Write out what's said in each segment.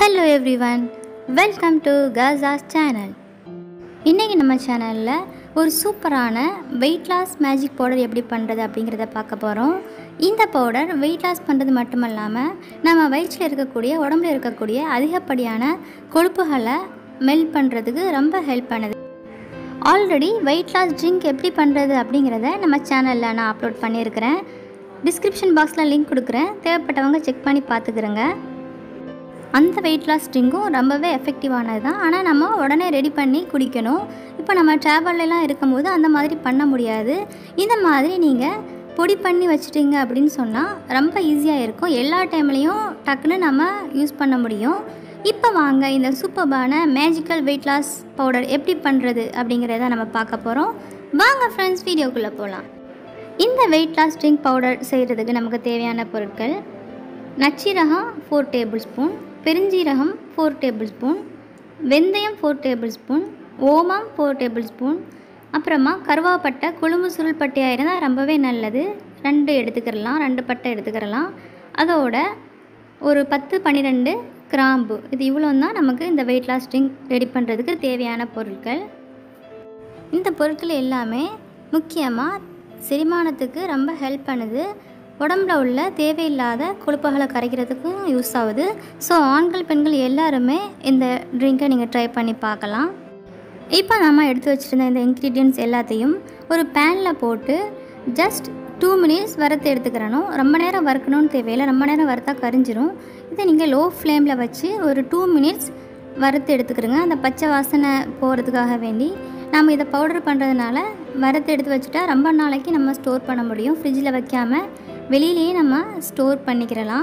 hello everyone welcome to கசாஸ் channel இன்றைக்கி நம்ம சேனலில் ஒரு சூப்பரான வெயிட் லாஸ் மேஜிக் பவுடர் எப்படி பண்ணுறது அப்படிங்கிறத பார்க்க போகிறோம் இந்த பவுடர் வெயிட் லாஸ் பண்ணுறது மட்டும் இல்லாமல் நம்ம வயிற்றில் இருக்கக்கூடிய உடம்புல இருக்கக்கூடிய அதிகப்படியான கொழுப்புகளை மெல்ட் பண்ணுறதுக்கு ரொம்ப ஹெல்ப் பண்ணுது ஆல்ரெடி வெயிட் லாஸ் ட்ரிங்க் எப்படி பண்ணுறது அப்படிங்கிறத நம்ம சேனலில் நான் அப்லோட் பண்ணியிருக்கிறேன் டிஸ்கிரிப்ஷன் பாக்ஸில் லிங்க் கொடுக்குறேன் தேவைப்பட்டவங்க செக் பண்ணி பார்த்துக்கிறேங்க அந்த வெயிட் லாஸ் ட்ரிங்க்கும் ரொம்பவே எஃபெக்டிவானது தான் ஆனால் நம்ம உடனே ரெடி பண்ணி குடிக்கணும் இப்போ நம்ம ட்ராவல்லாம் இருக்கும்போது அந்த மாதிரி பண்ண முடியாது இந்த மாதிரி நீங்கள் பொடி பண்ணி வச்சிட்டிங்க அப்படின்னு சொன்னால் ரொம்ப ஈஸியாக இருக்கும் எல்லா டைம்லேயும் டக்குன்னு நம்ம யூஸ் பண்ண முடியும் இப்போ வாங்க இந்த சூப்பர்பான மேஜிக்கல் வெயிட் லாஸ் பவுடர் எப்படி பண்ணுறது அப்படிங்கிறத நம்ம பார்க்க போகிறோம் வாங்க ஃப்ரெண்ட்ஸ் வீடியோக்குள்ளே போகலாம் இந்த வெயிட் லாஸ் ட்ரிங்க் பவுடர் செய்கிறதுக்கு நமக்கு தேவையான பொருட்கள் நச்சீரகம் ஃபோர் டேபிள் ஸ்பூன் பெருஞ்சீரகம் ஃபோர் டேபிள் ஸ்பூன் வெந்தயம் ஃபோர் டேபிள் ஸ்பூன் ஓமம் ஃபோர் டேபிள் ஸ்பூன் அப்புறமா கருவாப்பட்டை கொழும்பு சுருள் பட்டையாக இருந்தால் ரொம்பவே நல்லது ரெண்டு எடுத்துக்கிறலாம் ரெண்டு பட்டை எடுத்துக்கிறலாம் அதோட ஒரு பத்து பன்னிரெண்டு கிராம்பு இது இவ்வளோ தான் நமக்கு இந்த வெயிட் லாஸ் ட்ரிங்க் ரெடி பண்ணுறதுக்கு தேவையான பொருட்கள் இந்த பொருட்கள் எல்லாமே முக்கியமாக செரிமானத்துக்கு ரொம்ப ஹெல்ப் பண்ணுது உடம்புல உள்ள தேவையில்லாத கொழுப்புகளை கரைக்கிறதுக்கும் யூஸ் ஆகுது ஸோ ஆண்கள் பெண்கள் எல்லாருமே இந்த ட்ரிங்கை நீங்கள் ட்ரை பண்ணி பார்க்கலாம் இப்போ நம்ம எடுத்து வச்சுருந்த இந்த இன்க்ரீடியன்ட்ஸ் எல்லாத்தையும் ஒரு பேனில் போட்டு ஜஸ்ட் டூ மினிட்ஸ் வறுத்து எடுத்துக்கிறணும் ரொம்ப நேரம் வறுக்கணும்னு தேவையில்லை ரொம்ப நேரம் வறுத்தா கரிஞ்சிரும் இதை நீங்கள் லோ ஃப்ளேமில் வச்சு ஒரு டூ மினிட்ஸ் வறுத்து எடுத்துக்கிறோங்க அந்த பச்சை வாசனை போகிறதுக்காக வேண்டி நம்ம இதை பவுடர் பண்ணுறதுனால வறுத்து எடுத்து வச்சுட்டா ரொம்ப நாளைக்கு நம்ம ஸ்டோர் பண்ண முடியும் ஃப்ரிட்ஜில் வைக்காமல் வெளியிலேயே நம்ம ஸ்டோர் பண்ணிக்கிறலாம்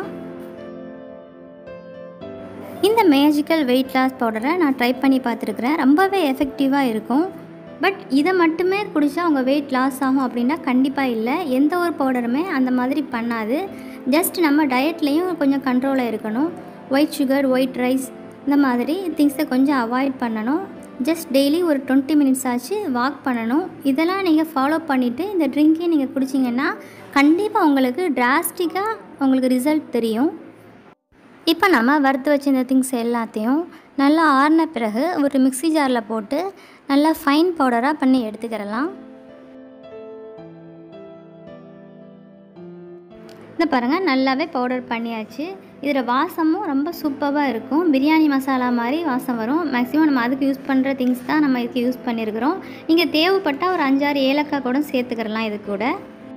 இந்த மேஜிக்கல் வெயிட் லாஸ் பவுடரை நான் ட்ரை பண்ணி பார்த்துருக்குறேன் ரொம்பவே எஃபெக்டிவாக இருக்கும் பட் இதை மட்டுமே குடித்தா உங்கள் வெயிட் லாஸ் ஆகும் அப்படின்னா கண்டிப்பாக இல்லை எந்த ஒரு பவுடருமே அந்த மாதிரி பண்ணாது ஜஸ்ட் நம்ம டயட்லேயும் கொஞ்சம் கண்ட்ரோலாக இருக்கணும் ஒயிட் சுகர் ஒயிட் ரைஸ் இந்த மாதிரி திங்ஸை கொஞ்சம் அவாய்ட் பண்ணணும் ஜஸ்ட் டெய்லி ஒரு டுவெண்ட்டி மினிட்ஸ் ஆச்சு வாக் பண்ணணும் இதெல்லாம் நீங்கள் ஃபாலோ பண்ணிவிட்டு இந்த ட்ரிங்கையும் நீங்கள் குடிச்சிங்கன்னா கண்டிப்பாக உங்களுக்கு டிராஸ்டிக்காக உங்களுக்கு ரிசல்ட் தெரியும் இப்போ நம்ம வறுத்து வச்ச இந்த திங்ஸ் எல்லாத்தையும் நல்லா ஆறின பிறகு ஒரு மிக்ஸி ஜாரில் போட்டு நல்லா ஃபைன் பவுடராக பண்ணி எடுத்துக்கிறலாம் இந்த பாருங்கள் நல்லாவே பவுடர் பண்ணியாச்சு இதில் வாசமும் ரொம்ப சூப்பராக இருக்கும் பிரியாணி மசாலா மாதிரி வாசம் வரும் மேக்ஸிமம் நம்ம அதுக்கு யூஸ் பண்ணுற திங்ஸ் தான் நம்ம இதுக்கு யூஸ் பண்ணியிருக்கிறோம் நீங்கள் தேவைப்பட்டால் ஒரு அஞ்சாறு ஏலக்காய் கூட சேர்த்துக்கிறலாம் இது கூட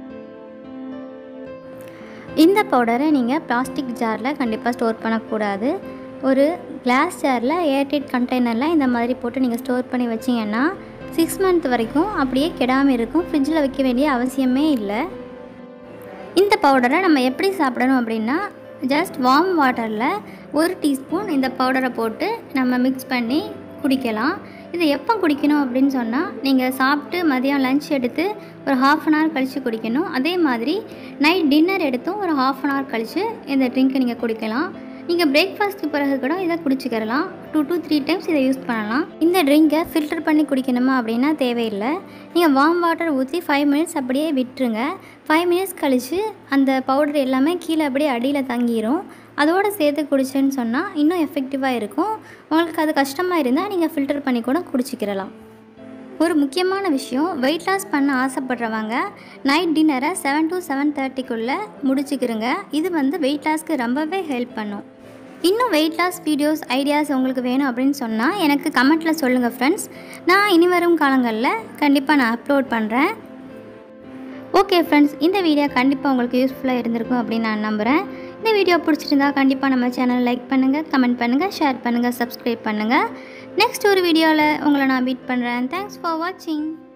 இந்த பவுடரை நீங்கள் பிளாஸ்டிக் ஜாரில் கண்டிப்பாக ஸ்டோர் பண்ணக்கூடாது ஒரு கிளாஸ் ஜாரில் ஏர்டைட் கண்டெய்னரில் இந்த மாதிரி போட்டு நீங்கள் ஸ்டோர் பண்ணி வச்சிங்கன்னா சிக்ஸ் மந்த் வரைக்கும் அப்படியே கெடாமல் இருக்கும் ஃப்ரிட்ஜில் வைக்க வேண்டிய அவசியமே இல்லை இந்த பவுடரை நம்ம எப்படி சாப்பிடணும் அப்படின்னா ஜஸ்ட் வார்ம் வாட்டரில் ஒரு டீஸ்பூன் இந்த பவுடரை போட்டு நம்ம மிக்ஸ் பண்ணி குடிக்கலாம் இது எப்போ குடிக்கணும் அப்படின்னு சொன்னால் நீங்கள் சாப்பிட்டு மதியம் லஞ்ச் எடுத்து ஒரு ஹாஃப் அன் ஹவர் கழித்து குடிக்கணும் அதே மாதிரி நைட் டின்னர் எடுத்தும் ஒரு ஹாஃப் அன் ஹவர் கழித்து இந்த ட்ரிங்க்கை நீங்கள் குடிக்கலாம் நீங்கள் பிரேக்ஃபாஸ்ட்க்கு பிறகு கூட இதை குடிச்சிக்கிறலாம் டூ டூ த்ரீ டைம்ஸ் இதை யூஸ் பண்ணலாம் இந்த ட்ரிங்கை ஃபில்டர் பண்ணி குடிக்கணுமா அப்படின்னா தேவையில்லை நீங்கள் வார்ம் வாட்டர் ஊற்றி ஃபைவ் மினிட்ஸ் அப்படியே விட்டுருங்க ஃபைவ் மினிட்ஸ் கழித்து அந்த பவுடர் எல்லாமே கீழே அப்படியே அடியில் தங்கிடும் அதோடு சேர்த்து குடிச்சேன்னு சொன்னால் இன்னும் எஃபெக்டிவாக இருக்கும் உங்களுக்கு அது கஷ்டமாக இருந்தால் நீங்கள் ஃபில்டர் பண்ணி கூட குடிச்சிக்கிறலாம் ஒரு முக்கியமான விஷயம் வெயிட் லாஸ் பண்ண ஆசைப்படுறவங்க நைட் டின்னரை செவன் டு செவன் தேர்ட்டிக்குள்ளே முடிச்சுக்கிறங்க இது வந்து வெயிட் லாஸ்க்கு ரொம்பவே ஹெல்ப் பண்ணும் இன்னும் வெயிட் லாஸ் வீடியோஸ் ஐடியாஸ் உங்களுக்கு வேணும் அப்படின்னு சொன்னால் எனக்கு கமெண்ட்டில் சொல்லுங்கள் ஃப்ரெண்ட்ஸ் நான் இனி வரும் காலங்களில் கண்டிப்பாக நான் அப்லோட் பண்ணுறேன் ஓகே ஃப்ரெண்ட்ஸ் இந்த வீடியோ கண்டிப்பாக உங்களுக்கு யூஸ்ஃபுல்லாக இருந்திருக்கும் அப்படின்னு நான் நம்புகிறேன் இந்த வீடியோ பிடிச்சிருந்தா கண்டிப்பாக நம்ம சேனல் லைக் பண்ணுங்கள் கமெண்ட் பண்ணுங்கள் ஷேர் பண்ணுங்கள் சப்ஸ்கிரைப் பண்ணுங்கள் நெக்ஸ்ட் ஒரு வீடியோவில் உங்களை நான் மீட் பண்ணுறேன் தேங்க்ஸ் ஃபார் வாட்சிங்